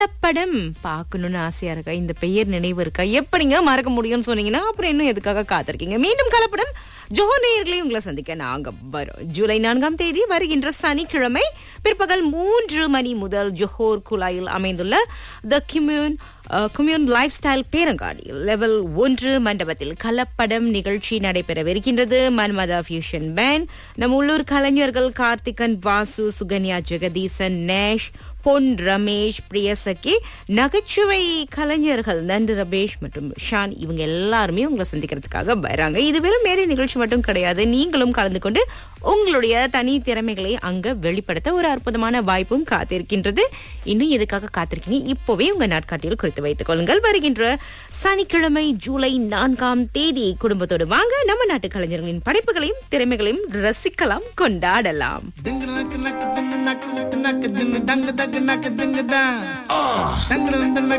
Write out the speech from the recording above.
படம் பார்க்கணும்னு ஆசையா இருக்கா இந்த பெயர் நினைவு இருக்கா எப்படிங்க மறக்க முடியும்னு சொன்னீங்கன்னா அப்புறம் இன்னும் எதுக்காக காத்திருக்கீங்க மீண்டும் கலப்படம் ஜோஹோ நேயர்களையும் உங்களை சந்திக்க நாங்க வரோம் ஜூலை நான்காம் தேதி வருகின்ற சனிக்கிழமை பிற்பகல் மூன்று மணி முதல் ஜோஹோர் குழாயில் அமைந்துள்ள த கிம்யூன் கம்யூன் லைஃப் ஸ்டைல் பேரங்காடி லெவல் ஒன்று மண்டபத்தில் கலப்படம் நிகழ்ச்சி நடைபெறவிருக்கின்றது மன்மதா ஃபியூஷன் பேண்ட் நம் உள்ளூர் கலைஞர்கள் கார்த்திகன் வாசு சுகன்யா ஜெகதீசன் நேஷ் பொன் ரமேஷ் பிரியசகி நகைச்சுவை கலைஞர்கள் நண்டு ரமேஷ் மற்றும் ஷான் இவங்க எல்லாருமே உங்களை சந்திக்கிறதுக்காக வராங்க இது வெறும் மேடை நிகழ்ச்சி மட்டும் கிடையாது நீங்களும் கலந்து கொண்டு உங்களுடைய தனி திறமைகளை அங்க வெளிப்படுத்த ஒரு அற்புதமான வாய்ப்பும் காத்திருக்கின்றது இன்னும் எதுக்காக காத்திருக்கீங்க இப்போவே உங்க நாட்காட்டியில் குறித்து வைத்துக் கொள்ளுங்கள் வருகின்ற சனிக்கிழமை ஜூலை நான்காம் தேதி குடும்பத்தோடு வாங்க நம்ம நாட்டு கலைஞர்களின் படைப்புகளையும் திறமைகளையும் ரசிக்கலாம் கொண்டாடலாம் Ding nak nak ding nak nak ding dang dang nak ding da. Dang dang nak